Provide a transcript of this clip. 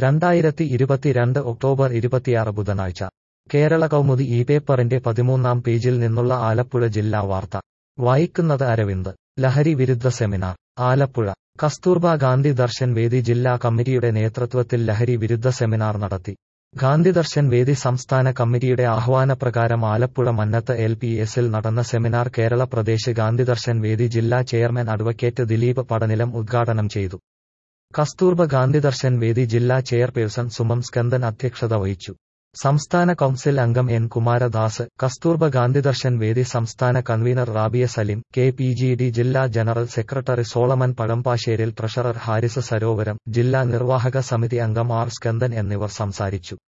രണ്ടായിരത്തി ഇരുപത്തിരണ്ട് ഒക്ടോബർ ഇരുപത്തിയാറ് ബുധനാഴ്ച കേരള കൗമുദി ഈ പേപ്പറിന്റെ പതിമൂന്നാം പേജിൽ നിന്നുള്ള ആലപ്പുഴ ജില്ലാ വാർത്ത വായിക്കുന്നത് അരവിന്ദ് ലഹരി വിരുദ്ധ സെമിനാർ ആലപ്പുഴ കസ്തൂർബ ഗാന്ധി ദർശൻ വേദി ജില്ലാ കമ്മിറ്റിയുടെ നേതൃത്വത്തിൽ ലഹരി വിരുദ്ധ സെമിനാർ നടത്തി ഗാന്ധി ദർശൻ വേദി സംസ്ഥാന കമ്മിറ്റിയുടെ ആഹ്വാനപ്രകാരം ആലപ്പുഴ മന്നത്ത് എൽ പി എസിൽ നടന്ന സെമിനാർ കേരള പ്രദേശ് ഗാന്ധി ദർശൻ വേദി ജില്ലാ ചെയർമാൻ അഡ്വക്കേറ്റ് ദിലീപ് പടനിലം ഉദ്ഘാടനം ചെയ്തു കസ്തൂർബ ഗാന്ധി ദർശൻ വേദി ജില്ലാ ചെയർപേഴ്സൺ സുമം സ്കന്ദൻ അധ്യക്ഷത വഹിച്ചു സംസ്ഥാന കൌൺസിൽ അംഗം എൻ കുമാരദാസ് കസ്തൂർബ ഗാന്ധി ദർശൻ വേദി സംസ്ഥാന convener Rabiya Salim K P G D ജില്ലാ general secretary Solomon Pazhampasseril treasurer Haris Sarovaram ജില്ലാ നിർവാഹക സമിതി അംഗം ആർ സ്കന്ദൻ എന്നിവർ സംസാരിച്ചു